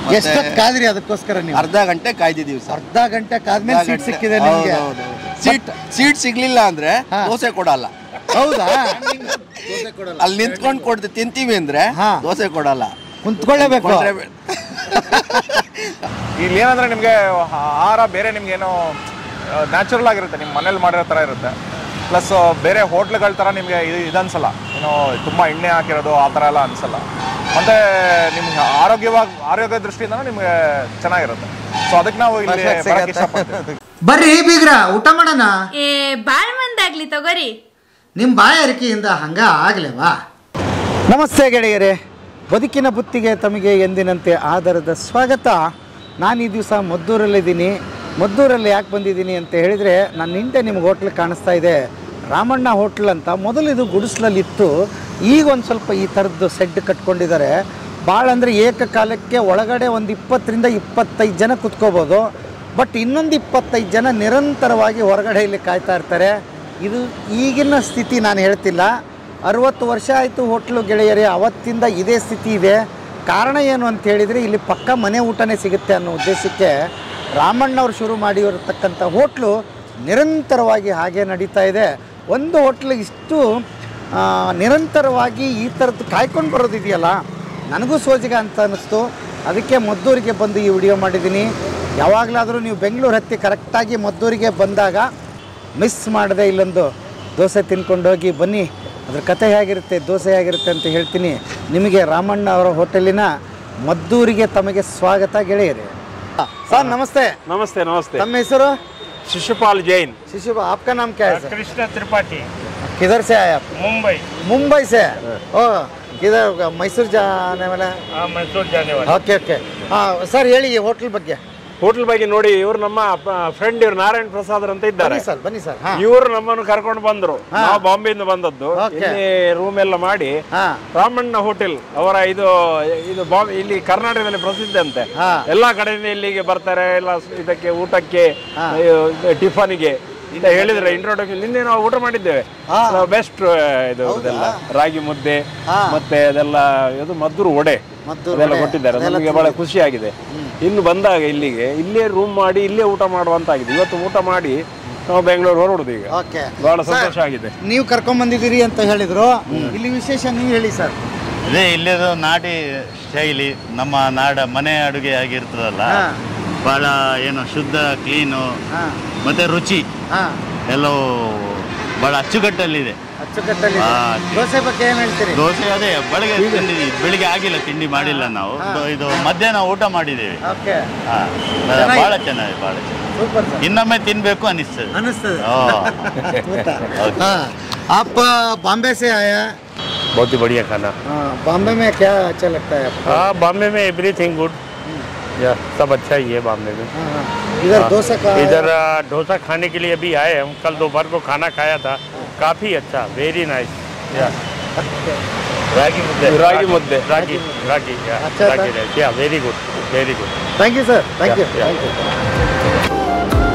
ಎಷ್ಟೊತ್ತು ಕಾದ್ರಿ ಅದಕ್ಕೋಸ್ಕರ ನೀವು ಅರ್ಧ ಗಂಟೆ ಕಾಯ್ದಿದೀವಿ ಸರ್ ಅರ್ಧ ಗಂಟೆ ಕಾದ್ಮೇಲೆ ಸೀಟ್ ಸಿಕ್ಕಿದೆ ನಿಮ್ಗೆ ಸೀಟ್ ಸೀಟ್ ಸಿಗ್ಲಿಲ್ಲ ಅಂದ್ರೆ ಹಾ. ದೋಸೆ ಕೊಡಲ್ಲ ಹೌದಾ ಅಲ್ಲಿ ನಿಂತ್ಕೊಂಡು ಕೊಡ್ತೀವಿ ತಿಂತೀವಿ ಅಂದ್ರೆ ಹಾ. ದೋಸೆ ಕೊಡಲ್ಲ ಕುಂತ್ಕೊಳ್ಳೇಬೇಕು ಕೊಂಡ್ರೆ ಬೇ- ಇಲ್ಲಿ ಏನಂದ್ರೆ ನಿಮಗೆ ಆಹಾರ ಬೇರೆ ನಿಮ್ಗೆ ಏನೋ ನ್ಯಾಚುರಲ್ ಆಗಿರುತ್ತೆ ನಿಮ್ಮ ಮನೇಲಿ ಮಾಡಿರೋ ಥರ ಇರುತ್ತೆ ಪ್ಲಸ್ ಬೇರೆ ಹೋಟ್ಲ್ಗಳ ಥರ ನಿಮಗೆ ಇದು ಇದನ್ಸಲ್ಲ ಏನೋ ತುಂಬ ಎಣ್ಣೆ ಹಾಕಿರೋದು ಆ ಥರ ಎಲ್ಲ ಅನ್ಸಲ್ಲ ಮತ್ತೆ ನಿಮ್ಗೆ ಆರೋಗ್ಯವಾಗಿ ಆರೋಗ್ಯ ದೃಷ್ಟಿಯಿಂದ ನಿಮಗೆ ಚೆನ್ನಾಗಿರುತ್ತೆ ಸೊ ಅದಕ್ಕೆ ನಾವು ಇಲ್ಲಿ Perfect ಬರಕ್ಕೆ ಸಿಗತ್ತೆ. ಇಷ್ಟಪಡ್ತೀವಿ ಬರ್ರಿ ಬೀಗ್ರ ಊಟ ಮಾಡೋಣ ಏ ಬಾಳ್ ಮಂದಾಗ್ಲಿ ತಗೋರಿ ನಿಮ್ಮ ಬಾಯಾರಿಕೆಯಿಂದ ಹಂಗ ಆಗ್ಲೇವಾ ನಮಸ್ತೆ ಗೆಳೆಯರೇ ಬದುಕಿನ ಬುತ್ತಿಗೆ ತಮಗೆ ಎಂದಿನಂತೆ ಆಧಾರದ ಸ್ವಾಗತ ನಾನು ಈ ದಿವಸ ಮದ್ದೂರಲ್ಲಿದ್ದೀನಿ ಮದ್ದೂರಲ್ಲಿ ಯಾಕೆ ಬಂದಿದ್ದೀನಿ ಅಂತ ಹೇಳಿದರೆ ನನ್ನ ಹಿಂದೆ ನಿಮ್ಗೆ ಹೋಟ್ಲ್ ಕಾಣಿಸ್ತಾ ಇದೆ ರಾಮಣ್ಣ ಹೋಟ್ಲ್ ಅಂತ ಮೊದಲು ಇದು ಗುಡಿಸ್ಲಲ್ಲಿತ್ತು ಈಗ ಒಂದು ಸ್ವಲ್ಪ ಈ ಥರದ್ದು ಸೆಡ್ ಕಟ್ಕೊಂಡಿದ್ದಾರೆ ಭಾಳ ಅಂದರೆ ಏಕಕಾಲಕ್ಕೆ ಒಳಗಡೆ ಒಂದು ಇಪ್ಪತ್ತರಿಂದ ಇಪ್ಪತ್ತೈದು ಜನ ಕುತ್ಕೋಬೋದು ಬಟ್ ಇನ್ನೊಂದು ಇಪ್ಪತ್ತೈದು ಜನ ನಿರಂತರವಾಗಿ ಹೊರಗಡೆ ಇಲ್ಲಿ ಕಾಯ್ತಾ ಇರ್ತಾರೆ ಇದು ಈಗಿನ ಸ್ಥಿತಿ ನಾನು ಹೇಳ್ತಿಲ್ಲ ಅರುವತ್ತು ವರ್ಷ ಆಯಿತು ಹೋಟ್ಲು ಗೆಳೆಯರೇ ಅವತ್ತಿಂದ ಇದೇ ಸ್ಥಿತಿ ಇದೆ ಕಾರಣ ಏನು ಅಂತ ಹೇಳಿದರೆ ಇಲ್ಲಿ ಪಕ್ಕ ಮನೆ ಊಟನೇ ಸಿಗುತ್ತೆ ಅನ್ನೋ ಉದ್ದೇಶಕ್ಕೆ ರಾಮಣ್ಣವ್ರು ಶುರು ಮಾಡಿರತಕ್ಕಂಥ ಹೋಟ್ಲು ನಿರಂತರವಾಗಿ ಹಾಗೆ ನಡೀತಾ ಇದೆ ಒಂದು ಹೋಟ್ಲು ಇಷ್ಟು ಆ, ನಿರಂತರವಾಗಿ ಈ ಥರದ್ದು ಕಾಯ್ಕೊಂಡು ಬರೋದಿದೆಯಲ್ಲ ನನಗೂ ಸೋಜಿಗ ಅಂತ ಅನ್ನಿಸ್ತು ಅದಕ್ಕೆ ಮದ್ದೂರಿಗೆ ಬಂದು ಈ ವಿಡಿಯೋ ಮಾಡಿದ್ದೀನಿ ಯಾವಾಗಲಾದರೂ ನೀವು ಬೆಂಗಳೂರು ಹತ್ತಿ ಕರೆಕ್ಟಾಗಿ ಮದ್ದೂರಿಗೆ ಬಂದಾಗ ಮಿಸ್ ಮಾಡದೆ ಇಲ್ಲೊಂದು ದೋಸೆ ತಿನ್ಕೊಂಡೋಗಿ ಬನ್ನಿ ಅದ್ರ ಕತೆ ಹೇಗಿರುತ್ತೆ ದೋಸೆ ಹೇಗಿರುತ್ತೆ ಅಂತ ಹೇಳ್ತೀನಿ ನಿಮಗೆ ರಾಮಣ್ಣ ಅವರ ಹೋಟೆಲಿನ ಮದ್ದೂರಿಗೆ ತಮಗೆ ಸ್ವಾಗತ ಗೆಳೆಯರೇ ಸರ್ ನಮಸ್ತೆ नमस्ते नमस्ते ತಮ್ಮ ಹೆಸರು शिशुपाल जैन शिशु आपका नाम क्या है सर कृष्ण त्रिपाठी किधर से आए आप मुंबई मुंबई से ओ किधर मैसूर जाने वाला मैसूर जाने ಓಕೆ ಓಕೆ ಹಾಂ ಸರ್ ಹೇಳಿ ಈ ಹೋಟ್ಲ್ ಬಗ್ಗೆ ಹೋಟೆಲ್ ಬಗ್ಗೆ ನೋಡಿ ಇವ್ರು ನಮ್ಮ ಫ್ರೆಂಡ್ ಇವ್ರು ನಾರಾಯಣ ಪ್ರಸಾದ್ ಅಂತ ಇದ್ದಾರೆ ಬನ್ನಿ ಸರ್ ಬನ್ನಿ ಸರ್ ಹಾಂ ಇವರು ನಮ್ಮನ್ನು ಕರ್ಕೊಂಡು ಬಂದ್ರು ನಾವು ಬಾಂಬೆಯಿಂದ ಬಂದದ್ದು Okay. ಇಲ್ಲಿ ರೂಮ್ ಎಲ್ಲ ಮಾಡಿ ಹಾಂ ರಾಮಣ್ಣ ಹೋಟೆಲ್ ಅವರ ಇದು ಇದು ಬಾಂಬೆ ಇಲ್ಲಿ ಕರ್ನಾಟಕದಲ್ಲಿ ಪ್ರಸಿದ್ಧ ಅಂತೆ ಹಾ. ಎಲ್ಲಾ ಕಡೆಯಿಂದ ಇಲ್ಲಿಗೆ ಬರ್ತಾರೆ ಎಲ್ಲ ಇದಕ್ಕೆ ಊಟಕ್ಕೆ ಹಾ. ಟಿಫನ್ಗೆ ಅಂತ ಹೇಳಿದ್ರೆ ಇಂಟ್ರೊಡಕ್ಷನ್ ನಿನ್ನೆ ನಾವು ಊಟ ಮಾಡಿದ್ದೇವೆ ಹಾ. ಬೆಸ್ಟ್ ಇದು ಇದೆಲ್ಲ ರಾಗಿ ಮುದ್ದೆ ಹಾ. ಮತ್ತೆ ಅದೆಲ್ಲ ಇದು ಮದ್ದೂರು ಒಡೆ ಮದ್ದೂರು ಅದೆಲ್ಲ ವಡೆ. ಕೊಟ್ಟಿದ್ದಾರೆ ಅದೆಲ್ಲ ನಮಗೆ ಬಹಳ ಖುಷಿ ಆಗಿದೆ ಇನ್ನು ಬಂದಾಗ ಇಲ್ಲಿಗೆ ಇಲ್ಲೇ ರೂಮ್ ಮಾಡಿ ಇಲ್ಲೇ ಊಟ ಮಾಡುವಂತಾಗಿದೆ ಇವತ್ತು ಊಟ ಮಾಡಿ ನಾವು ಬೆಂಗಳೂರು ಹೊರಡುದು ಈಗ ಓಕೆ ಬಹಳ ಸಂತೋಷ ಆಗಿದೆ ನೀವು ಕರ್ಕೊಂಡ್ ಬಂದಿದ್ದೀರಿ ಅಂತ ಹೇಳಿದ್ರು ಇಲ್ಲಿ ವಿಶೇಷ ನೀವು ಹೇಳಿ ಸರ್ ಇದೇ ಇಲ್ಲಿದು ನಾಟಿ ಶೈಲಿ ನಮ್ಮ ನಾಡ ಮನೆ ಅಡುಗೆ ಆಗಿರ್ತದಲ್ಲ ಹಾ. ಬಹಳ ಏನು ಶುದ್ಧ ಕ್ಲೀನು ಹಾ ಮತ್ತೆ ರುಚಿ ಹಾ ಎಲ್ಲವೂ ಬಹಳ ಅಚ್ಚುಕಟ್ಟಲ್ಲಿದೆ ಅಚ್ಚುಕಟ್ಟಲ್ಲಿ ಹಾ. ದೋಸೆ ಬಗ್ಗೆ ಏನ್ ಹೇಳ್ತೀರಿ ದೋಸೆ ಅದೇ ಬೆಳಗ್ಗೆ ತಿಂಡಿ ಬೆಳಿಗ್ಗೆ ಆಗಿಲ್ಲ ತಿಂಡಿ ಮಾಡಿಲ್ಲ ನಾವು ಇದು- ಇದು ಮಧ್ಯಾಹ್ನ ಊಟ ಮಾಡಿದ್ದೇವೆ ಓಕೆ ಹಾ. ಚೆನ್ನಾಗಿದೆ. ಬಹಳ ಚೆನ್ನಾಗಿದೆ ಬಹಳ ಚೆನ್ನಾಗಿದೆ ಸೂಪರ್ ಸರ್ ಇನ್ನೊಮ್ಮೆ ತಿನ್ಬೇಕು ಅನಿಸ್ತದೆ ಅನಿಸ್ತದೆ ಓ. ಗೊತ್ತಾ? ಓಕೆ. हाँ आप बॉम्बे से आया बहुत ही बढ़िया खाना हाँ बॉम्बे में क्या अच्छा लगता है आपको हाँ बॉम्बे में एवरीथिंग गुड या सब अच्छा ही है बॉम्बे में हाँ, हाँ। इधर डोसा का इधर आ, डोसा खाने के लिए अभी आए हम कल दोपहर को खाना खाया था काफी अच्छा वेरी नाइस रागी मुद्दे रागी मुद्दे रागी रागी अच्छा था? रागी राइस या very good very good thank you sir thank you Yeah, yeah. Thank you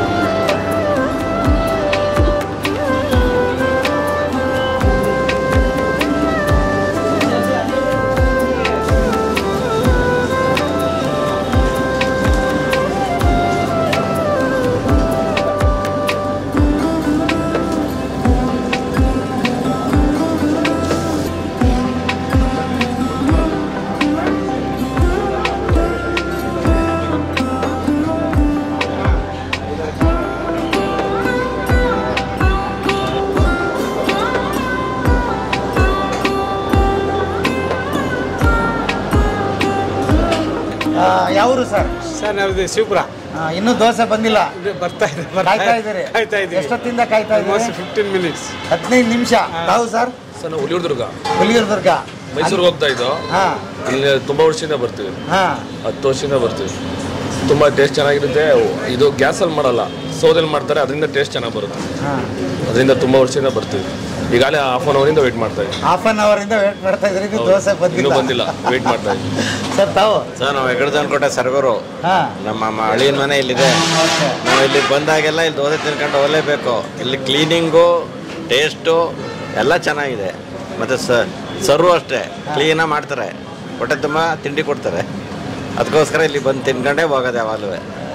ಯಾವರು ಸರ್ ಸರ್ ನಾವು ಶಿವಪುರ ಇನ್ನೂ ದೋಸೆ ಬಂದಿಲ್ಲ ಬರ್ತಾ ಇದೆ ಕಾಯ್ತಾ ಇದ್ದೀರಿ ಕಾಯ್ತಾ ಇದ್ದೀವಿ ಎಷ್ಟೊತ್ತಿಂದ ಕಾಯ್ತಾ ಆಲ್ಮೋಸ್ಟ್ ಇದ್ದೀರಿ ಫಿಫ್ಟೀನ್ ಮಿನಿಟ್ಸ್ ಹದಿನೈದು ನಿಮಿಷ ತಾವು ಸರ್ ಸರ್ ನಾವು ಹುಲಿಯೂರ್ದುರ್ಗ ಹುಲಿಯೂರ್ದುರ್ಗ ಮೈಸೂರಿಗೆ ಹೋಗ್ತಾ ಇದ್ದೋ ಹಾ ಇಲ್ಲಿ ತುಂಬಾ ವರ್ಷದಿಂದ ಬರ್ತೀವಿ ಹಾ ಹತ್ತು ವರ್ಷದಿಂದ ಬರ್ತೀವಿ ತುಂಬಾ ಟೇಸ್ಟ್ ಚೆನ್ನಾಗಿರುತ್ತೆ ಇದು ಗ್ಯಾಸಲ್ಲಿ ಮಾಡಲ್ಲ ಸೌದಲ್ಲಿ ಮಾಡ್ತಾರೆ ಅದರಿಂದ ಟೇಸ್ಟ್ ಚೆನ್ನಾಗಿ ಬರುತ್ತೆ ಹಾ ಅದರಿಂದ ತುಂಬಾ ವರ್ಷದಿಂದ ಬರ್ತೀವಿ ಈಗಾಗಲೇ ಹಾಫ್ ಅನ್ ಅವರಿಂದ ವೇಟ್ ಮಾಡ್ತಾ ಇದ್ದೀವಿ ಹಾಫ್ ಅನ್ ಅವರ್ ಇಂದ ವೇಟ್ ಮಾಡ್ತಾ ಇದ್ರಿ ಇದು ದೋಸೆ ಇನ್ನೂ ಬಂದಿಲ್ಲ ಬಂದಿಲ್ಲ ವೇಟ್ ಮಾಡ್ತಾ ಇದ್ದೀವಿ ಸರ್ ತಾವು ಸರ್ ನಾವು ಹೆಗಡದನ್ಕೋಟೆ ಸರ್ಗರು ಹಾ ನಮ್ಮ ಮ- ಅಳಿಯನ್ ಮನೆ ಇಲ್ಲಿದೆ ಓಕೆ ನಾವು ಇಲ್ಲಿ ಬಂದಾಗೆಲ್ಲ ಇಲ್ಲಿ ದೋಸೆ ತಿನ್ಕೊಂಡು ಹೋಗಲೇಬೇಕು ಇಲ್ಲಿ ಕ್ಲೀನಿಂಗು ಟೇಸ್ಟು ಎಲ್ಲ ಚೆನ್ನಾಗಿದೆ ಮತ್ತು ಸ ಸರ್ವ್ ಅಷ್ಟೇ ಕ್ಲೀನಾಗಿ ಮಾಡ್ತಾರೆ ಹೊಟ್ಟೆ ತುಂಬ ತಿಂಡಿ ಕೊಡ್ತಾರೆ ಅದಕ್ಕೋಸ್ಕರ ಇಲ್ಲಿ ಬಂದು ತಿನ್ಕೊಂಡೇ ಹೋಗೋದು ಯಾವಾಗಲೂ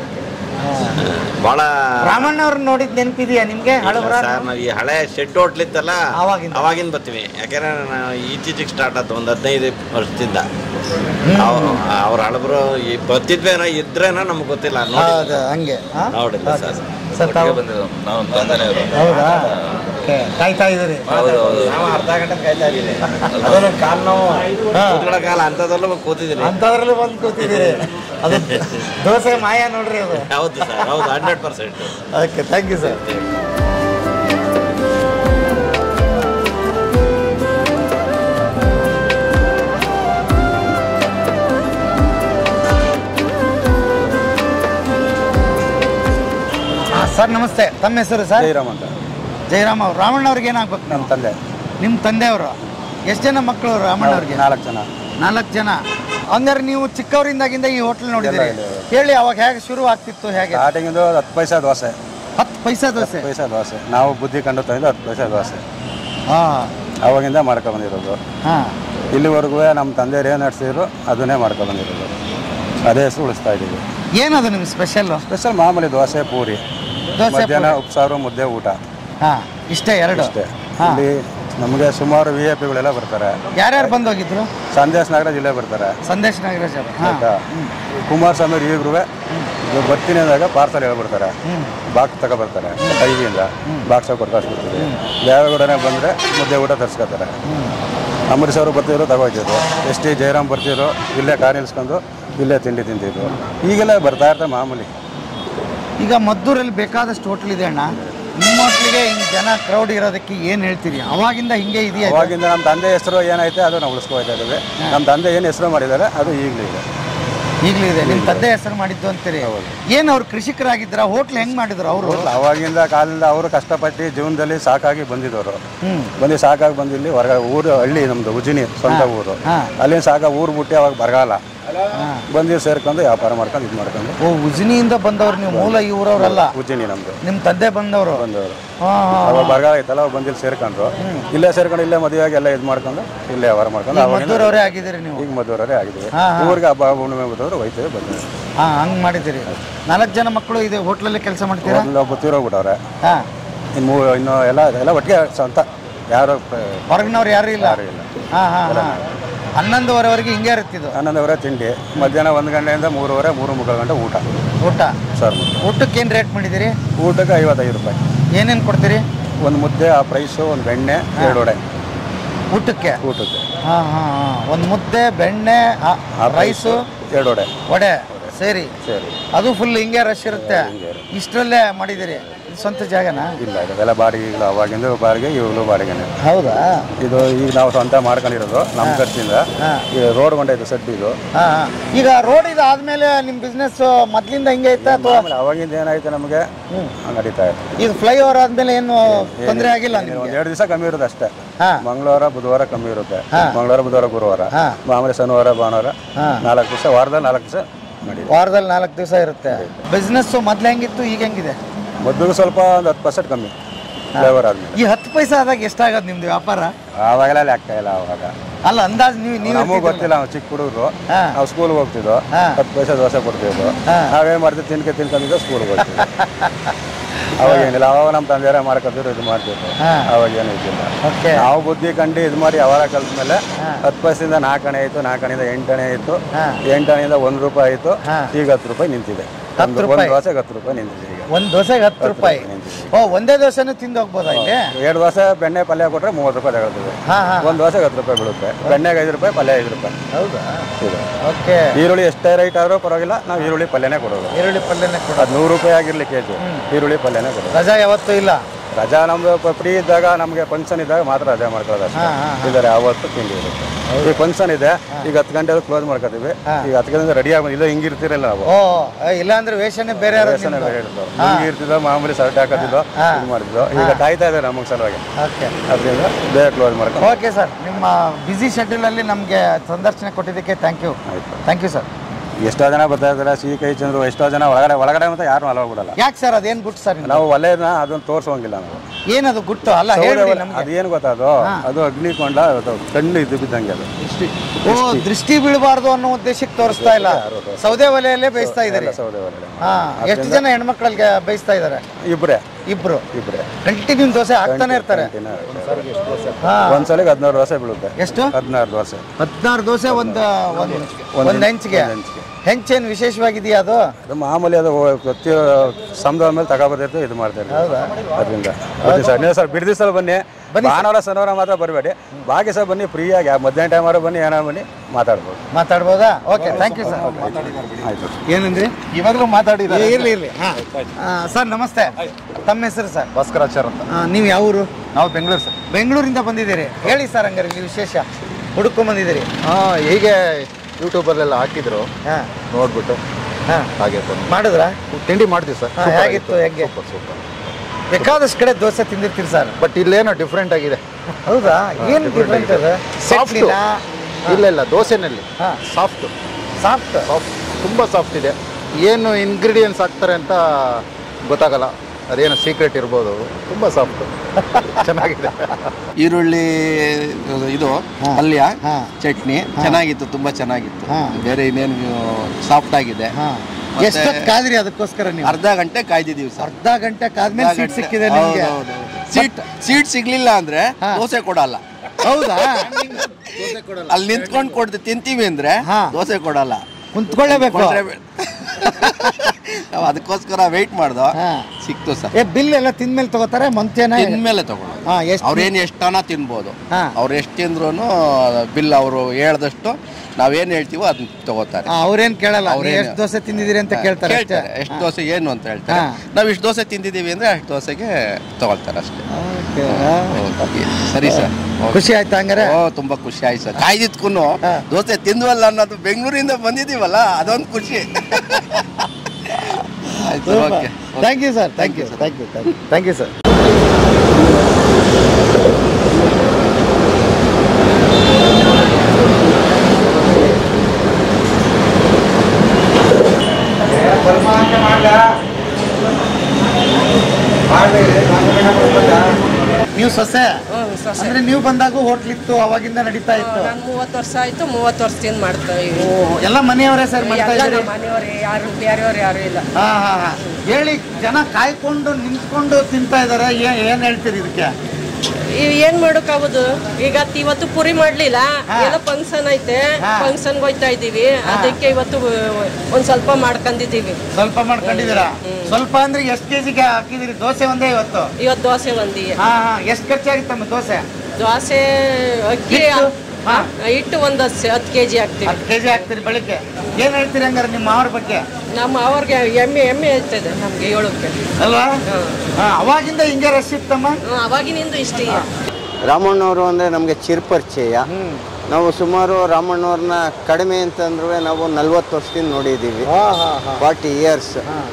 ಭಾಳ ರಾಮಣ್ಣ ಅವ್ರನ್ನ ನೋಡಿದ್ ನೆನಪಿದೆಯಾ ನಿಮ್ಗೆ ಹಳಬರ ಸರ್ ನಾವು ಈ ಹಳೆ ಶೆಡ್ ಹೋಟ್ಲಿತ್ತಲ್ಲ ಆವಾಗಿಂದ? ಅವಾಗಿಂದ ಬರ್ತೀವಿ ಯಾಕೆಂದ್ರೆ ನಾವು ಈಚೀಚೆಗೆ ಸ್ಟಾರ್ಟ್ ಆಯ್ತು ಒಂದು ಹದಿನೈದು ವರ್ಷದಿಂದ ಅವ್- ಅವ್ರ ಹಳಬರು ಈ ಬರ್ತಿದ್ವೇನೋ ಇದ್ರೇನೋ ನಮ್ಗೆ ಗೊತ್ತಿಲ್ಲ ಹೌದು ಹಂಗೆ ಹಾ? ನೋಡಿಲ್ಲ ಸರ್ ಸರ್ ತಾವು ನಾವು ತಂದನೆಯವರು ಹೌದಾ ಓಕೆ ಕಾಯ್ತಾ ಇದ್ದೀರಿ ನಾವು ಅರ್ಧ ಗಂಟೆ ಕಾಯ್ತಾ ಇದ್ದೀವಿ ಅದನ್ನು ಕಾಲು ನೋವು ಕೂತ್ಕೊಳ್ಳೋ ಕಾಲ ಅಂಥದ್ರಲ್ಲೂ ಕೂತಿದ್ದೀನಿ ಅಂಥದ್ರಲ್ಲಿ ಬಂದು ಕೂತಿದ್ದೀರಿ ಅದು ದೋಸೆ ಮಾಯ ನೋಡ್ರಿ ಅದು ಹೌದು ಸರ್ ಹೌದು hundred percent okay thank you sir sir ನಮಸ್ತೆ ತಮ್ಮ ಹೆಸರು ಸರ್ ಜಯರಾಮ್ ಅಂತ ಜಯರಾಮ್ ಅವ್ರು ರಾಮಣ್ಣ ಅವ್ರಿಗೆ ಏನಾಗ್ಬೇಕು ನಮ್ಮ ತಂದೆ ನಿಮ್ಮ ತಂದೆಯವರು ಎಷ್ಟು ಜನ ಮಕ್ಕಳು ರಾಮಣ್ಣ ಅವ್ರಿಗೆ ನಾಲ್ಕು ಜನ ನಾಲ್ಕು ಜನ ಹಂಗಾರೆ ನೀವು ಚಿಕ್ಕವರಿಂದಾಗಿಂದ ಈ ಹೋಟ್ಲ್ ನೋಡಿದ್ದೀರಿ ಇಲ್ಲ, ಇಲ್ಲ. ಹೇಳಿ ಅವಾಗ ಹೇಗೆ ಶುರು ಆಗ್ತಿತ್ತು ಹೇಗೆ ಸ್ಟಾರ್ಟಿಂಗಿಂದು ಹತ್ತು ಪೈಸಾ ದೋಸೆ ಹತ್ತು ಪೈಸಾ ದೋಸೆ ಪೈಸಾ ದೋಸೆ ನಾವು ಬುದ್ಧಿ ಕಂಡು ತಂದು ಹತ್ತು ಪೈಸಾ ದೋಸೆ ಹಾಂ ಅವಾಗಿಂದ ಮಾಡ್ಕೊ ಬಂದಿರೋದು ಹಾಂ ಇಲ್ಲಿವರೆಗೂ ನಮ್ಮ ತಂದೆಯರು ಏನು ನಡೆಸಿದ್ರು ಅದನ್ನೇ ಮಾಡ್ಕೊ ಬಂದಿರೋದು ಅದೇ ಹೆಸರು ಉಳಿಸ್ತಾ ಇದ್ದೀವಿ ಏನದು ನಿಮ್ಗೆ ಸ್ಪೆಷಲ್ಲು ಸ್ಪೆಷಲ್ ಮಾಮೂಲಿ ದೋಸೆ ಪೂರಿ ದೋಸೆ ಮಧ್ಯಾಹ್ನ ಉಪ್ಸಾರು ಮುದ್ದೆ ಊಟ ಹಾಂ ಇಷ್ಟೇ ಎರಡು ಅಷ್ಟೇ ಹಾಂ ಇಲ್ಲಿ ನಮಗೆ ಸುಮಾರು ವಿ ಐ ಪಿಗಳೆಲ್ಲ ಬರ್ತಾರೆ ಯಾರ್ಯಾರು ಬಂದು ಹೋಗಿದ್ರು ಸಂದೇಶ ನಗರ ಜಿಲ್ಲೆ ಬರ್ತಾರೆ ಸಂದೇಶ್ ನಾಗರಾಜ್ ಅವರು ಹಾಂ ಆಯ್ತಾ ಕುಮಾರಸ್ವಾಮಿ ಈಗ್ರೂ ಬರ್ತೀನಿ ಅಂದಾಗ ಪಾರ್ಸಲ್ ಹೇಳ್ಬಿಡ್ತಾರೆ ಬಾಕ್ಸ್ ತಗೊಬರ್ತಾರೆ ಕೈಗಿಂದ ಬಾಕ್ಸ್ ಕೊಟ್ಟು ಕಳ್ಸ್ಬಿಡ್ತೀವಿ ದೇವೇಗೌಡನೇ ಬಂದರೆ ಮುದ್ದೆ ಊಟ ತರಿಸ್ಕೊತಾರೆ ಅಂಬರೀಷ್ ಅವರು ಬರ್ತಿದ್ರು ತಗೋಯ್ತಿದ್ರು ಎಸ್ ಟಿ ಜಯರಾಮ್ ಬರ್ತಿದ್ರು ಇಲ್ಲೇ ಕಾರ್ ನಿಲ್ಸ್ಕೊಂಡು ಇಲ್ಲೇ ತಿಂಡಿ ತಿಂತಿದ್ರು ಈಗೆಲ್ಲ ಬರ್ತಾ ಇರ್ತಾರೆ ಮಾಮೂಲಿ ಈಗ ಮದ್ದೂರಲ್ಲಿ ಬೇಕಾದಷ್ಟು ಹೋಟ್ಲ್ ಇದೆ ಅಣ್ಣ ನಿಮ್ಮ ಹೋಟ್ಲಿಗೆ ಹಿಂಗೆ ಜನ ಕ್ರೌಡ್ ಇರೋದಕ್ಕೆ ಏನು ಹೇಳ್ತೀರಿ ಅವಾಗಿಂದ ಹಿಂಗೆ ಇದೆಯಾ ಇದು? ಅವಾಗಿಂದ ನಮ್ಮ ತಂದೆ ಹೆಸರು ಏನೈತೆ ಅದು ನಾವು ಉಳಿಸ್ಕೊಳ್ತಾ ಇದ್ದೀವಿ ನಮ್ಮ ತಂದೆ ಏನು ಹೆಸರು ಮಾಡಿದ್ದಾರೆ ಅದು ಈಗಲೂ ಇದೆ ಈಗಲೂ ಇದೆ ನಿಮ್ಮ ತಂದೆ ಹೆಸರು ಮಾಡಿದ್ದು ಅಂತೀರಿ ಏನು ಅವ್ರು ಕೃಷಿಕರಾಗಿದ್ರ ಹೋಟ್ಲ್ ಹೆಂಗ್ ಮಾಡಿದ್ರು ಅವರು ಅವಾಗಿಂದ ಕಾಲದಿಂದ ಅವರು ಕಷ್ಟಪಟ್ಟು ಜೀವನದಲ್ಲಿ ಸಾಕಾಗಿ ಬಂದಿದ್ದವರು ಹ್ಮ್ ಬಂದು ಸಾಕಾಗಿ ಬಂದು ಇಲ್ಲಿ ಹೊರಗಡೆ ಊರು ಹಳ್ಳಿ ನಮ್ದು ಉಜಿನಿ ಸ್ವಂತ ಊರು ಹಾ. ಅಲ್ಲಿಂದ ಸಾಕ ಊರು ಬಿಟ್ಟು ಅವಾಗ ಬರಗಾಲ ಬಂದು ಸೇರ್ಕೊಂಡು ವ್ಯಾಪಾರ ಮಾಡ್ಕೊಂಡು ಇದು ಮಾಡ್ಕೊಂಡು ಓ ಉಜಿನಿಯಿಂದ ಬಂದವ್ರು ನೀವು ಮೂಲ ಇವರವರಲ್ಲ ಉಜಿನಿ ನಮ್ದು ನಿಮ್ಮ ತಂದೆ ಬಂದವರು ಬಂದವರು ಹಾಂ ಹಾಂ ಅವಾಗ ಬರಗಾಲ ಐತಲ್ಲ ಅವಾಗ ಬಂದು ಇಲ್ಲಿ ಸೇರ್ಕೊಂಡ್ರು ಇಲ್ಲೇ ಸೇರ್ಕೊಂಡು ಇಲ್ಲೇ ಮದುವೆಯಾಗಿ ಎಲ್ಲ ಇದು ಮಾಡ್ಕೊಂಡು ಇಲ್ಲೇ ವ್ಯವಹಾರ ಮಾಡ್ಕೊಂಡು ಅವಾಗ ಮದ್ದೂರವರೇ ಆಗಿದ್ದೀರಿ ನೀವು ಈಗ ಮದುವರೇ ಆಗಿದ್ದೀವಿ ಹಾ, ಹಾ. ಊರಿಗೆ ಹಬ್ಬ ಹುಣ್ಣಿಮೆ ಬಂದವರು ಹೋಯ್ತೇವೆ ಬಂದಿದ್ದೀವಿ ಹಾಂ ಹಂಗೆ ಮಾಡಿದ್ದೀರಿ ನಾಲ್ಕು ಜನ ಮಕ್ಕಳು ಇದೆ ಹೋಟ್ಲಲ್ಲಿ ಕೆಲಸ ಮಾಡ್ತೀರಾ ಮೊದಲು ಒಬ್ಬ ತೀರೋಗ್ಬಿಟ್ಟವ್ರೆ ಹಾಂ ಇನ್ನು ಮೂ ಇನ್ನು ಎಲ್ಲ ಎಲ್ಲ ಒಟ್ಟಿಗೆ ಸ್ವಂತ ಯಾರು ಪ- ಹೊರಗಿನವ್ರು ಯಾರು ಇಲ್ಲ ಯಾರು ಇಲ್ಲ ಹಾಂ ಹಾಂ ಹಾಂ ಹನ್ನೊಂದುವರೆವರೆಗೆ ಹಿಂಗೆ ಇರುತ್ತಿದ್ದು ಹನ್ನೊಂದುವರೆ ತಿಂಡಿ ಮಧ್ಯಾಹ್ನ ಒಂದು ಗಂಟೆಯಿಂದ ಮೂರುವರೆ ಮೂರು ಮುಕ್ಕಾಲು ಗಂಟೆ ಊಟ ಊಟ ಸರ್ ಊಟಕ್ಕೆ ಏನು ರೇಟ್ ಮಾಡಿದ್ದೀರಿ ಊಟಕ್ಕೆ ಐವತ್ತೈದು ರೂಪಾಯಿ ಏನೇನು ಕೊಡ್ತೀರಿ ಒಂದು ಮುದ್ದೆ ಆ ಪ್ರೈಸು ಒಂದು ಬೆಣ್ಣೆ ಎರಡು ವಡೆ ಊಟಕ್ಕೆ ಊಟಕ್ಕೆ ಹಾಂ ಹಾಂ ಹಾಂ ಒಂದು ಮುದ್ದೆ ಬೆಣ್ಣೆ ಆ, ಆ ರೈಸು ಎರಡು ವಡೆ ವಡೆ ಸೇರಿ ಸರಿ ಅದು ಫುಲ್ ಹಿಂಗೆ ರಶ್ ಇರುತ್ತೆ ಇಷ್ಟರಲ್ಲೇ ಮಾಡಿದ್ದೀರಿ ಇದು ಸ್ವಂತ ಜಾಗನಾ ಇಲ್ಲ ಇದೆಲ್ಲ ಬಾಡಿಗೆಗಳು ಅವಾಗಿಂದ ಬಾಡಿಗೆ ಇವಾಗಲೂ ಬಾಡಿಗೆನೆ ಹೌದಾ ಇದು ಈಗ ನಾವು ಸ್ವಂತ ಮಾಡ್ಕೊಂಡಿರೋದು ನಮ್ಮ ಖರ್ಚಿಂದ ಹಾ. ಈಗ ರೋಡ್ ಗೊಂಡೈತೆ ಸೆಡ್ ಇದು ಹಾಂ ಹಾಂ ಈಗ ರೋಡ್ ಇದು ಆದಮೇಲೆ ನಿಮ್ಮ ಬಿಸ್ನೆಸ್ ಮೊದಲಿಂದ ಹಿಂಗೆ ಇತ್ತಾ ಅಥವಾ ಆಮೇಲೆ ಅವಾಗಿಂದ ಏನಾಯ್ತು ನಮಗೆ ನಡೀತಾ ಇದೆ ಇದು ಫ್ಲೈಓವರ್ ಆದಮೇಲೆ ಏನು ತೊಂದರೆ ಆಗಿಲ್ಲ ನಿಮಗೆ ಒಂದು ಎರಡು ದಿವಸ ಕಮ್ಮಿ ಇರೋದು ಅಷ್ಟೇ ಹಾ. ಮಂಗಳವಾರ ಬುಧವಾರ ಕಮ್ಮಿ ಇರುತ್ತೆ ಹಾ. ಮಂಗಳವಾರ ಬುಧವಾರ ಗುರುವಾರ ಹಾ. ಮಾಮೂಲಿ ಶನಿವಾರ ಭಾನುವಾರ ಹಾ. ನಾಲ್ಕು ದಿವಸ ವಾರದಲ್ಲಿ ನಾಲ್ಕು ದಿವಸ ನಡೀತು ವಾರದಲ್ಲಿ ನಾಲ್ಕು ದಿವಸ ಇರುತ್ತೆ ಬಿಸ್ನೆಸ್ಸು ಮೊದಲು ಹೆಂಗಿತ್ತು ಈಗ ಹೆಂಗಿದೆ ಮೊದಲು ಸ್ವಲ್ಪ ಒಂದು ಹತ್ತು ಪರ್ಸೆಂಟ್ ಕಮ್ಮಿ ಫ್ಲೇವರ್ ಆದ್ಮೇಲೆ ಈ ಹತ್ತು ಪೈಸೆ ಆದಾಗ ಎಷ್ಟಾಗದು ನಿಮ್ದು ವ್ಯಾಪಾರ ಆವಾಗೆಲ್ಲ ಲೆಕ್ಕ ಇಲ್ಲ ಅವಾಗ ಅಲ್ಲ ಅಂದಾಜು ನೀವು ನೀವು ನಮಗೂ ಗೊತ್ತಿಲ್ಲ ನಾವು ಚಿಕ್ಕ ಹುಡುಗರು ಹಾ. ನಾವು ಸ್ಕೂಲ್ಗೆ ಹೋಗ್ತಿದ್ವು ಹಾ. ಹತ್ತು ಪೈಸೆ ದೋಸೆ ಕೊಡ್ತಿದ್ವು ಹಾ. ನಾವೇನ್ ಮಾಡ್ತೀವಿ ತಿನ್ಕೆ ತಿನ್ಕೊಂಡಿದ್ದು ಸ್ಕೂಲ್ಗೆ ಹೋಗ್ತಿದ್ವಿ ಅವಾಗ ಏನಿಲ್ಲ ಅವಾಗ ನಮ್ಮ ತಂದೆಯವರೇ ಮಾಡ್ಕೊತಿದ್ರು ಇದು ಮಾಡ್ತಿದ್ರು ಹಾ. ಅವಾಗ ಏನು ಇದ್ದಿಲ್ಲ ಓಕೆ ನಾವು ಬುದ್ಧಿ ಕಂಡು ಇದು ಮಾಡಿ ಅವರ ಕಲ್ತ ಮೇಲೆ ಹತ್ತು ಪೈಸೆಯಿಂದ ನಾಲ್ಕಣೆ ಆಯಿತು ನಾಲ್ಕಣೆಯಿಂದ ಎಂಟಣೆ ಆಯಿತು ಹಾ. ಎಂಟಣೆಯಿಂದ ಒಂದು ರೂಪಾಯಿ ಆಯಿತು ಹಾ. ಈಗ ಹತ್ತು ರೂಪಾಯಿ ನಿಂತಿದೆ ಹತ್ತು ಒಂದು ಒಂದು ರೂಪಾಯಿ? ದೋಸೆಗೆ ಹತ್ತು ರೂಪಾಯಿ ನಿಂತಿದೆ ಈಗ ಒಂದು ದೋಸೆಗೆ ಹತ್ತು ರೂಪಾಯಿ ನಿಂತಿದೆ. ಓ ಒಂದೇ ದೋಸೆನೂ ತಿಂದು ಹೋಗ್ಬೋದಾ ಇಲ್ಲಿ ಎರಡು ದೋಸೆ ಬೆಣ್ಣೆ ಪಲ್ಯ ಕೊಟ್ಟರೆ ಮೂವತ್ತು ರೂಪಾಯಿ ತಗೊಳ್ತೀವಿ ಹಾಂ ಹಾಂ ಒಂದು ದೋಸೆಗೆ ಹತ್ತು ರೂಪಾಯಿ ಬೀಳುತ್ತೆ ಬೆಣ್ಣೆಗೆ ಐದು ರೂಪಾಯಿ ಪಲ್ಯ ಐದು ರೂಪಾಯಿ ಹೌದಾ ಇದೆ ಓಕೆ ಈರುಳ್ಳಿ ಎಷ್ಟೇ ರೈಟ್ ಆದರೂ ಪರವಾಗಿಲ್ಲ ನಾವು ಈರುಳ್ಳಿ ಪಲ್ಯನೇ ಕೊಡೋದು ಈರುಳ್ಳಿ ಪಲ್ಯನೇ ಕೊಡು ಅದು ನೂರು ರೂಪಾಯಿ ಆಗಿರಲಿ ಕೆ ಜಿ ಈರುಳ್ಳಿ ಪಲ್ಯನೇ ಕೊಡೋದು ರಜಾ ಯಾವತ್ತೂ ಇಲ್ಲ ರಜಾ ನಮ್ದು ಫ್ರೀ ಇದ್ದಾಗ ನಮಗೆ ಫಂಕ್ಷನ್ ಇದ್ದಾಗ ಮಾತ್ರ ರಜೆ ಮಾಡ್ಕೊಳ್ಳೋದು ಅಷ್ಟೇ ಹಾ, ಹಾ, ಇದ್ದಾರೆ ಅವತ್ತು ತಿಂಡಿ ಇರುತ್ತೆ ಈಗ ಫಂಕ್ಷನ್ ಇದೆ ಈಗ ಹತ್ತು ಗಂಟೆ ಕ್ಲೋಸ್ ಮಾಡ್ಕೊತೀವಿ ಈಗ ಹತ್ತು ಗಂಟೆ ರೆಡಿ ಆಗಿ ಇಲ್ಲ ಹಿಂಗಿರ್ತಿರಲ್ಲ ನಾವು ಓ ಇಲ್ಲ ಅಂದ್ರೆ ವೇಷನೇ ಬೇರೆ ಯಾರೋ ರೇಷನ್ ನಿಮ್ದು. ಬೇರೆ ಇರ್ತಾವೆ ಹಿಂಗೆ ಇರ್ತಿದ್ದೋ ಮಾಮೂಲಿ ಶರ್ಟ್ ಹಾಕೋತಿದ್ದೋ ಹಾ. ಇದು ಮಾಡಿದ್ವು ಈಗ ಕಾಯ್ತಾ ಇದ್ದಾರೆ ನಮಗೆ ಸಲುವಾಗಿ ಓಕೆ ಅದರಿಂದ ಬೇಗ ಕ್ಲೋಸ್ ಮಾಡ್ಕೊಂಡು ಓಕೆ ಸರ್ ನಿಮ್ಮ ಬ್ಯುಸಿ ಶೆಡ್ಯೂಲಲ್ಲಿ ನಮಗೆ ಸಂದರ್ಶನ ಕೊಟ್ಟಿದ್ದಕ್ಕೆ ಥ್ಯಾಂಕ್ ಯು ಆಯ್ತು ಥ್ಯಾಂಕ್ ಯು ಸರ್ ಎಷ್ಟೋ ಜನ ಬರ್ತಾ ಇದ್ದಾರೆ ಸಿಹಿ ಕೈ ಚಂದ್ರು ಎಷ್ಟೋ ಜನ ಒಳಗಡೆ ಒಳಗಡೆ ಮತ್ತೆ ಯಾರು ಅಲೋಗ್ಬಿಡಲ್ಲ ಯಾಕೆ ಸರ್ ಅದೇನು ಗುಟ್ಟು ಸರ್ ನಾವು ಒಲೆಯನ್ನ ಅದನ್ನ ತೋರ್ಸೋಂಗಿಲ್ಲ ನಾವು ಏನದು ಗುಟ್ಟು ಅಲ್ಲ ಸೌದೆ ಹೇಳಿ ಒಲೆ- ನಮಗೆ ಅದು ಏನು ಗೊತ್ತಾ ಅದು ಅದು ಅಗ್ನಿಕೊಂಡ ಅದು ಕಣ್ಣು ಇದು ಬಿದ್ದಂಗೆ ಅದು ಓ ದೃಷ್ಟಿ ಬೀಳಬಾರ್ದು ಅನ್ನೋ ಉದ್ದೇಶಕ್ಕೆ ತೋರಿಸ್ತಾ ಇಲ್ಲ ಸೌದೆ ಒಲೆಯಲ್ಲೇ ಬೇಯಿಸ್ತಾ ಇದ್ದಾರೆ ಎಲ್ಲ ಸೌದೆ ಒಲೆ ಹಾ ಎಷ್ಟು ಜನ ಹೆಣ್ಮಕ್ಳಿಗೆ ಬೇಯಿಸ್ತಾ ಇದ್ದಾರೆ ಇಬ್ಬರೇ ಇಬ್ರು ಇಬ್ಬರೇ ಕಂಟಿನ್ಯೂ ದೋಸೆ ಹಾಕ್ತಾನೆ ಇರ್ತಾರೆ ಹಾ ಒಂದ್ಸಲಿಗೆ ಹದಿನಾರು ದೋಸೆ ಬೀಳುತ್ತೆ ಎಷ್ಟು ಹದಿನಾರು ದೋಸೆ ಹದಿನಾರು ದೋಸೆ ಒಂದು ಒಂದು ಒಂದು ಒಂದು ಹೆಂಚಿಗೆ ಒಂದು ಹೆಂಚಿಗೆ. ಹೆಂಚೇನು ವಿಶೇಷವಾಗಿದೆಯಾ ಅದು ಅದು ಮಾಮೂಲಿ ಅದು ಪ್ರತಿ ಸಮದ ಮೇಲೆ ತಗೊಬರ್ತಿರ್ತೀವಿ ಇದು ಮಾಡ್ತಾ ಇರ್ತೀವಿ ಹೌದಾ ಅದರಿಂದ ಪ್ರತಿ ಸರ್ ನೀವು ಸರ್ ಬಿಡದಿ ಸಲ ಬನ್ನಿ ಭಾನುವಾರ ಶನಿವಾರ ಮಾತ್ರ ಬರಬೇಡಿ ಬಾಕಿ ಸಲ ಬನ್ನಿ ಫ್ರೀಯಾಗಿ ಮಧ್ಯಾಹ್ನ ಟೈಮ್ ಆದ್ರೂ ಬನ್ನಿ ಏನೋ ಬನ್ನಿ ಮಾತಾಡ್ಬೋದು ಮಾತಾಡ್ಬೋದಾ ಓಕೆ ಥ್ಯಾಂಕ್ ಯು ಸರ್ ಆಯ್ತು ಏನಂದ್ರಿ ಇವಾಗಲೂ ಮಾತಾಡಿದ ಇರ್ಲಿ ಇರ್ಲಿ ಹಾ ಸರ್ ನಮಸ್ತೆ ತಮ್ಮ ಹೆಸರು ಸರ್ ಭಾಸ್ಕರಾಚಾರ್ ಅಂತ ಆ, ನೀವು ಯಾವ ಊರು ನಾವು ಬೆಂಗಳೂರು ಸರ್ ಬೆಂಗಳೂರಿಂದ ಬಂದಿದ್ದೀರಿ ಹೇಳಿ ಸರ್ ಹಂಗಾರೆ ಇಲ್ಲಿ ವಿಶೇಷ ಹುಡುಕೊಂಡ್ ಬಂದಿದ್ದೀರಿ ಹಾಂ ಹೀಗೆ ಯೂಟ್ಯೂಬಲ್ಲೆಲ್ಲ ಹಾಕಿದ್ರು ಹಾ ನೋಡ್ಬಿಟ್ಟು ಹಾ ಹಾಗೆ ಬಂದು ಮಾಡಿದ್ರಾ ತಿಂಡಿ ಮಾಡ್ತೀವಿ ಸರ್ ಹಾ, ಹೇಗಿತ್ತು ಹೆಂಗೆ ಸೂಪರ್ ಸೂಪರ್ ಬೇಕಾದಷ್ಟು ಕಡೆ ದೋಸೆ ತಿಂದಿರ್ತೀರಿ ಸರ್ ಬಟ್ ಇಲ್ಲೇನೋ ಡಿಫ್ರೆಂಟ್ ಆಗಿದೆ ಹೌದಾ ಏನು ಡಿಫ್ರೆಂಟ್ ಇದೆ ಸಾಫ್ಟ್ ಇಲ್ಲ ಇಲ್ಲ ದೋಸೆನಲ್ಲಿ ಹಾ. ಸಾಫ್ಟ್ ಸಾಫ್ಟ್ ಸಾಫ್ಟ್ ತುಂಬ ಸಾಫ್ಟ್ ಇದೆ ಏನು ಇಂಗ್ರೀಡಿಯೆಂಟ್ಸ್ ಹಾಕ್ತಾರೆ ಅಂತ ಗೊತ್ತಾಗಲ್ಲ ಅದೇನು ಸೀಕ್ರೆಟ್ ಇರ್ಬೋದು ತುಂಬ ಸಾಫ್ಟ್ ಚೆನ್ನಾಗಿದೆ ಈರುಳ್ಳಿ ಇದು ಪಲ್ಯ ಹಾ. ಚಟ್ನಿ ಚೆನ್ನಾಗಿತ್ತು ತುಂಬಾ ಚೆನ್ನಾಗಿತ್ತು ಹಾ. ಬೇರೆ ಇನ್ನೇನು ಸಾಫ್ಟ್ ಆಗಿದೆ ಹಾ ಮತ್ತೆ- ಎಷ್ಟೊತ್ತು ಕಾದ್ರಿ ಅದಕ್ಕೋಸ್ಕರ ನೀವು ಅರ್ಧ ಗಂಟೆ ಕಾಯ್ದಿದೀವಿ ಸರ್ ಅರ್ಧ ಗಂಟೆ ಕಾದ್ಮೇಲೆ ಸೀಟ್ ಸಿಕ್ಕಿದೆ ನಿಮಗೆ ಸೀಟ್ ಸೀಟ್ ಸಿಗ್ಲಿಲ್ಲ ಅಂದ್ರೆ ಹಾ. ದೋಸೆ ಕೊಡಲ್ಲ ಹೌದಾ ಅಲ್ಲಿ ನಿಂತ್ಕೊಂಡು ಕೊಡ್ತೀವಿ ತಿಂತೀವಿ ಅಂದ್ರೆ ಹಾ. ದೋಸೆ ಕೊಡಲ್ಲ ಕುಂತ್ಕೊಳ್ಳೇಬೇಕು ಕೊಟ್ರೆ ಬೆ- ನಾವು ಅದಕ್ಕೋಸ್ಕರ ವೆಯ್ಟ್ ಮಾಡ್ದೋ ಹಾ. ಸಿಕ್ತು ಸರ್ ಏ ಬಿಲ್ ಎಲ್ಲ ತಿಂದ್ಮೇಲೆ ತಗೋತಾರೆ ಮಂತ್ಯನ ತಿಂದ್ಮೇಲೆ ತಗೊಳ್ಳೋದು ಹಾ ಎಷ್ಟು ಅವ್ರೇನು ಎಷ್ಟನ ತಿನ್ಬೋದು ಹಾ. ಅವ್ರು ಎಷ್ಟು ತಿಂದ್ರು ಬಿಲ್ ಅವರು ಹೇಳ್ದಷ್ಟು ನಾವೇನು ಹೇಳ್ತೀವೋ ಅದನ್ನ ತಗೋತಾರೆ ಅವ್ರೇನ್ ಕೇಳಲ್ಲ ಅವ್ರೇನು- ಎಷ್ಟು ದೋಸೆ ತಿಂದಿದ್ದೀರಿ ಅಂತ ಕೇಳ್ತಾರೆ ಅಷ್ಟೇ ಕೇಳ್ತಾರೆ ಎಷ್ಟು ದೋಸೆ ಏನು ಅಂತ ಹೇಳ್ತಾರೆ ಹಾ. ನಾವು ಇಷ್ಟು ದೋಸೆ ತಿಂದಿದ್ದೀವಿ ಅಂದ್ರೆ ಅಷ್ಟು ದೋಸೆಗೆ ತಗೊಳ್ತಾರೆ ಅಷ್ಟೇ Okay. ಓಕೆ. ಸರಿ ಸರ್ ಓಕೆ. ಖುಷಿ ಆಯ್ತಾ ಹಂಗಾರೆ ಓ ತುಂಬಾ ಖುಷಿ ಆಯ್ತು ಸರ್ ಕಾಯ್ದಿದ್ಕು ಹಾ. ದೋಸೆ ತಿಂದ್ವಲ್ಲ ಅನ್ನೋದು ಬೆಂಗಳೂರಿಂದ ಬಂದಿದ್ದೀವಲ್ಲ ಅದೊಂದು ಖುಷಿ ಆಯ್ತು okay thank you sir thank you thank you thank you sir ನೀವು ಸೊಸೆ ಅಂದ್ರೆ ನೀವು ಬಂದಾಗ ಹೋಟ್ಲ್ ಇತ್ತು ಅವಾಗಿಂದ ನಡೀತಾ ಇತ್ತು ನಾನು ಮೂವತ್ತು ವರ್ಷ ಆಯ್ತು ಮೂವತ್ತು ವರ್ಷದಿಂದ ಮಾಡ್ತಾ ಇದ್ದೀವಿ ಓ, ಎಲ್ಲ ಮನೆಯವರೇ ಸರ್ ಮಾಡ್ತಾ ಎಲ್ಲ ಇದ್ದೀರಿ ನಮ್ಮ ಮನೆಯವ್ರು ಯಾರು ಬೇರೆಯವ್ರು ಯಾರು ಇಲ್ಲ ಹಾ ಹಾ ಹಾ ಹೇಳಿ ಜನ ಕಾಯ್ಕೊಂಡು ನಿಂತ್ಕೊಂಡು ತಿಂತಾ ಇದಾರೆ ಏನ್ ಏನ್ ಹೇಳ್ತೀರಿ ಇದಕ್ಕೆ ಇವ್ ಏನ್ ಮಾಡೋಕ್ಕಾಗೋದು ಈಗ ಇವತ್ತು ಪುರಿ ಮಾಡ್ಲಿಲ್ಲ ಹಾ. ಏನೋ ಫಂಕ್ಷನ್ ಐತೆ ಹಾ. ಫಂಕ್ಷನ್ಗೆ ಹೋಯ್ತಾ ಇದ್ದೀವಿ ಅದಕ್ಕೆ ಇವತ್ತು ಒಂದ್ ಸ್ವಲ್ಪ ಮಾಡ್ಕೊಂಡಿದೀವಿ ಸ್ವಲ್ಪ ಮಾಡ್ಕೊಂಡಿದ್ದೀರಾ ಸ್ವಲ್ಪ ಅಂದ್ರೆ ಎಷ್ಟು ಕೆಜಿಗೆ ಹಾಕಿದಿರಿ ದೋಸೆ ಒಂದೇ ಇವತ್ತು ಇವತ್ತು ದೋಸೆ ಒಂದಿ ಹಾ ಹಾ ಎಷ್ಟು ಖರ್ಚಾಗಿತ್ತಮ್ಮ ದೋಸೆ ದೋಸೆ ಅಕ್ಕಿ ಹಿಟ್ಟು? ಹಾ. ಹಿಟ್ಟು ಒಂದು ಹತ್ತು ಕೆ ಜಿ ಹಾಕ್ತೀವಿ ಹತ್ತು ಕೆಜಿ ಹಾಕ್ತೀರಿ ಬೆಳಿಗ್ಗೆ ಏನ್ ಹೇಳ್ತೀರಿ ಹಂಗಾರೆ ನಿಮ್ಮ ಅವ್ರ ಬಗ್ಗೆ ನಮ್ಮ ಅವ್ರಿಗೆ ಎಮ್ಮೆ ಎಮ್ಮೆ ಇರ್ತದೆ ನಮ್ಗೆ ಏಳಕ್ಕೆ ಅಲ್ವಾ ಹಾ ಅವಾಗಿಂದ ಹಿಂಗೆ ರಶ್ ಇತ್ತಮ್ಮ ಅವಾಗಿನಿಂದ ಇಷ್ಟ ರಾಮಣ್ಣವರು ಅಂದರೆ ನಮಗೆ ಚಿರಪರಿಚಯ ನಾವು ಸುಮಾರು ರಾಮಣ್ಣವ್ರನ್ನ ಕಡಿಮೆ ಅಂತಂದ್ರೂ ನಾವು ನಲ್ವತ್ತು ವರ್ಷದಿಂದ ನೋಡಿದ್ದೀವಿ ಫಾರ್ಟಿ ಇಯರ್ಸ್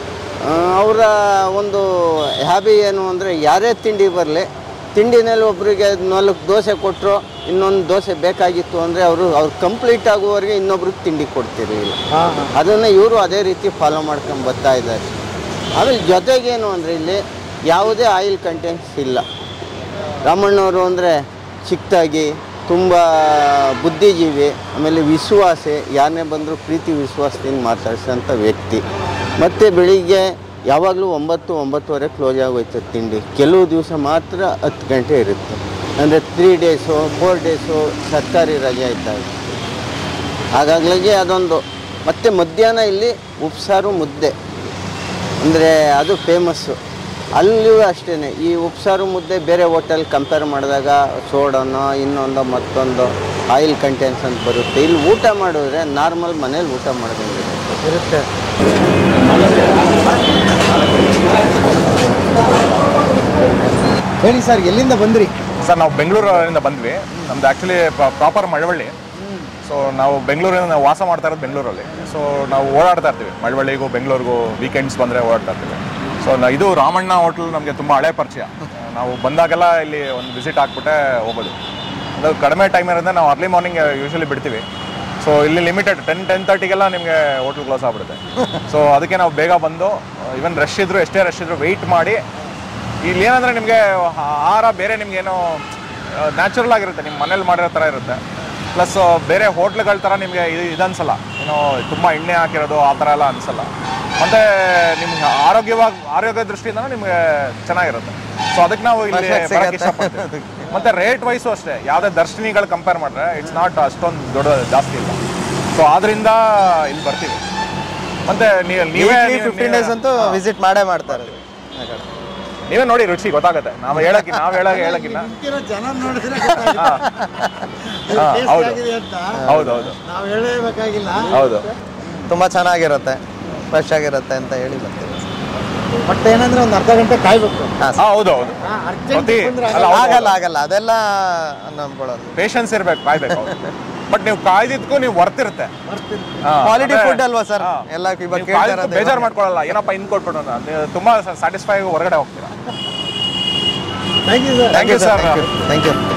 ಅವರ ಒಂದು ಹ್ಯಾಬಿ ಏನು ಅಂದರೆ ಯಾರೇ ತಿಂಡಿ ಬರಲಿ ತಿಂಡಿನಲ್ಲಿ ಒಬ್ಬರಿಗೆ ನಾಲ್ಕು ದೋಸೆ ಕೊಟ್ಟರು ಇನ್ನೊಂದು ದೋಸೆ ಬೇಕಾಗಿತ್ತು ಅಂದರೆ ಅವರು ಅವ್ರು ಕಂಪ್ಲೀಟ್ ಆಗುವವರೆಗೆ ಇನ್ನೊಬ್ರಿಗೆ ತಿಂಡಿ ಕೊಡ್ತಿರಲಿಲ್ಲ ಅದನ್ನು ಇವರು ಅದೇ ರೀತಿ ಫಾಲೋ ಮಾಡ್ಕೊಂಡು ಬರ್ತಾ ಇದ್ದಾರೆ ಆಮೇಲೆ ಜೊತೆಗೇನು ಅಂದರೆ ಇಲ್ಲಿ ಯಾವುದೇ ಆಯಿಲ್ ಕಂಟೆಂಟ್ಸ್ ಇಲ್ಲ ರಾಮಣ್ಣವರು ಅಂದರೆ ಚಿಕ್ಕದಾಗಿ ತುಂಬ ಬುದ್ಧಿಜೀವಿ ಆಮೇಲೆ ವಿಶ್ವಾಸಿ ಯಾರನ್ನೇ ಬಂದರೂ ಪ್ರೀತಿ ವಿಶ್ವಾಸದಿಂದ ಮಾತಾಡ್ಸೋಂಥ ವ್ಯಕ್ತಿ ಮತ್ತು ಬೆಳಿಗ್ಗೆ ಯಾವಾಗಲೂ ಒಂಬತ್ತು ಒಂಬತ್ತುವರೆ ಕ್ಲೋಸ್ ಆಗೋಯ್ತು ತಿಂಡಿ ಕೆಲವು ದಿವಸ ಮಾತ್ರ ಹತ್ತು ಗಂಟೆ ಇರುತ್ತೆ ಅಂದರೆ ತ್ರೀ ಡೇಸು ಫೋರ್ ಡೇಸು ಸರ್ಕಾರಿ ರಜೆ ಇದ್ದಾಗ ಹಾಗಾಗ್ಲಾಗೆ ಅದೊಂದು ಮತ್ತು ಮಧ್ಯಾಹ್ನ ಇಲ್ಲಿ ಉಪ್ಸಾರು ಮುದ್ದೆ ಅಂದರೆ ಅದು ಫೇಮಸ್ಸು ಅಲ್ಲಿಯೂ ಅಷ್ಟೇ ಈ ಉಪ್ಸಾರು ಮುದ್ದೆ ಬೇರೆ ಹೋಟೆಲ್ ಕಂಪೇರ್ ಮಾಡಿದಾಗ ಸೋಡನೋ ಇನ್ನೊಂದು ಮತ್ತೊಂದು ಆಯಿಲ್ ಕಂಟೆಂಟ್ಸ್ ಅಂತ ಬರುತ್ತೆ ಇಲ್ಲಿ ಊಟ ಮಾಡಿದ್ರೆ ನಾರ್ಮಲ್ ಮನೇಲಿ ಊಟ ಮಾಡಿದಂಗೆ ಇರುತ್ತೆ ಹೇಳಿ ಸರ್ ಎಲ್ಲಿಂದ ಬಂದ್ರಿ ಸರ್ ನಾವು ಬೆಂಗಳೂರಿಂದ ಬಂದ್ವಿ ನಮ್ದು ಆ್ಯಕ್ಚುಲಿ ಪ್ರಾಪರ್ ಮಳವಳ್ಳಿ ಸೊ ನಾವು ಬೆಂಗಳೂರಿನ ನಾವು ವಾಸ ಮಾಡ್ತಾ ಇರೋದು ಬೆಂಗಳೂರಲ್ಲಿ ಸೊ ನಾವು ಓಡಾಡ್ತಾ ಇರ್ತೀವಿ ಮಳವಳ್ಳಿಗೂ ಬೆಂಗಳೂರಿಗೂ ವೀಕೆಂಡ್ಸ್ ಬಂದರೆ ಓಡಾಡ್ತಾ ಇರ್ತೀವಿ ಸೊ ಇದು ರಾಮಣ್ಣ ಹೋಟ್ಲ್ ನಮಗೆ ತುಂಬ ಹಳೆ ಪರಿಚಯ ನಾವು ಬಂದಾಗೆಲ್ಲ ಇಲ್ಲಿ ಒಂದು ವಿಸಿಟ್ ಹಾಕ್ಬಿಟ್ಟೆ ಹೋಗೋದು ಅದು ಕಡಿಮೆ ಟೈಮ್ ಇರೋದ್ರಿಂದ ನಾವು ಅರ್ಲಿ ಮಾರ್ನಿಂಗ್ ಯೂಶಲಿ ಬಿಡ್ತೀವಿ ಸೊ ಇಲ್ಲಿ ಲಿಮಿಟೆಡ್ ಟೆನ್ ಟೆನ್ ತರ್ಟಿಗೆಲ್ಲ ನಿಮಗೆ ಹೋಟ್ಲ್ ಕ್ಲೋಸ್ ಆಗ್ಬಿಡುತ್ತೆ ಸೊ ಅದಕ್ಕೆ ನಾವು ಬೇಗ ಬಂದು ಇವನ್ ರಶ್ ಇದ್ರು ಎಷ್ಟೇ ರಶ್ ಇದ್ರು ವೆಯ್ಟ್ ಮಾಡಿ ಇಲ್ಲಿ ಏನಂದ್ರೆ ನಿಮಗೆ ಆಹಾರ ಬೇರೆ ನಿಮ್ಗೇನೋ ನ್ಯಾಚುರಲ್ ಆಗಿರುತ್ತೆ ನಿಮ್ಮ ಮನೇಲಿ ಮಾಡಿರೋ ಥರ ಇರುತ್ತೆ ಪ್ಲಸ್ ಬೇರೆ ಹೋಟ್ಲ್ಗಳ ಥರ ನಿಮಗೆ ಇದು ಇದು ಅನ್ಸಲ್ಲ ಏನೋ ತುಂಬ ಎಣ್ಣೆ ಹಾಕಿರೋದು ಆ ಥರ ಎಲ್ಲ ಅನ್ಸಲ್ಲ ಮತ್ತು ನಿಮ್ಗೆ ಆರೋಗ್ಯವಾಗಿ ಆರೋಗ್ಯ ದೃಷ್ಟಿಯಿಂದ ನಿಮಗೆ ಚೆನ್ನಾಗಿರುತ್ತೆ ಸೊ ಅದಕ್ಕೆ ನಾವು ಇಲ್ಲಿ Perfect ಬರಕ್ಕೆ ಸಿಗತ್ತೆ. ಇಷ್ಟಪಡ್ತೀವಿ ಮತ್ತೆ ರೇಟ್ ವೈಸು ಅಷ್ಟೇ ಯಾವುದೇ ದರ್ಶನಿಗಳು ಕಂಪೇರ್ ಮಾಡಿದ್ರೆ ಇಟ್ಸ್ ನಾಟ್ ಅಷ್ಟೊಂದು ದೊಡ್ಡ ಜಾಸ್ತಿ ಇಲ್ಲ ಸೊ ಆದ್ರಿಂದ ಇಲ್ಲಿ ಬರ್ತೀವಿ ಮತ್ತೆ ನೀ- ನೀವೇ ವೀಕ್ಲಿ ನೀವೇ- ಫಿಫ್ಟೀನ್ ಡೇಸ್ ಅಂತೂ ವಿಸಿಟ್ ಮಾಡೇ ಮಾಡ್ತಾರೆ ನೀವೇ ನೋಡಿ ರುಚಿ ಗೊತ್ತಾಗುತ್ತೆ ನಾವು ಹೇಳಕ್ಕೆ ನಾವು ಹೇಳಕ್ಕೆ ಹೇಳಕ್ಕಿಲ್ಲ ನಿಂತಿರೋ ಜನ ನೋಡಿದ್ರೆ ಹಾ. ಇದು ಹಾ, taste ಹೌದು. ಆಗಿದೆ ಅಂತ ಹೌದು ಹೌದು ನಾವು ಹೇಳಬೇಕಾಗಿಲ್ಲ ಹೌದು ತುಂಬ ಚೆನ್ನಾಗಿರುತ್ತೆ ಫ್ರೆಶ್ ಆಗಿರುತ್ತೆ ಅಂತ ಹೇಳಿ ಬರ್ತೀವಿ ಬಟ್ ಏನಂದ್ರೆ ಒಂದು ಅರ್ಧ ಗಂಟೆ ಕಾಯ್ಬೇಕು ಹಾ, ಹೌದು ಹೌದು ಪ್ರತಿ ಅಲ್ಲ, ಹೌದು, ಆಗಲ್ಲ ಆಗಲ್ಲ ಅದೆಲ್ಲ ನಂಬ್ಕೊಳ್ಳೋದು ಪೇಷನ್ಸ್ ಇರ್ಬೇಕು ಕಾಯ್ಬೇಕು ಬಟ್ ನೀವು ಕಾಯ್ದಿದ್ಕು ನೀವು ವರ್ತಿರುತ್ತೆ Quality food ಅಲ್ವಾ sir? ಎಲ್ಲ ಇವಾಗ ಕೇಳ್ತಾ ಇರೋದು ಬೇಜಾರು ಇವಾಗ. ಮಾಡ್ಕೊಳ್ಳಲ್ಲ ಏನಪ್ಪ ಇನ್ ಕೊಟ್ಬಿಟ್ಟು ಅಂತ. ನೀವು ತುಂಬಾ ಸ್ಯಾಟಿಸ್ಫೈ ಆಗಿ ಹೊರಗಡೆ ಹೋಗ್ತೀರಾ thank you thank you sir thank you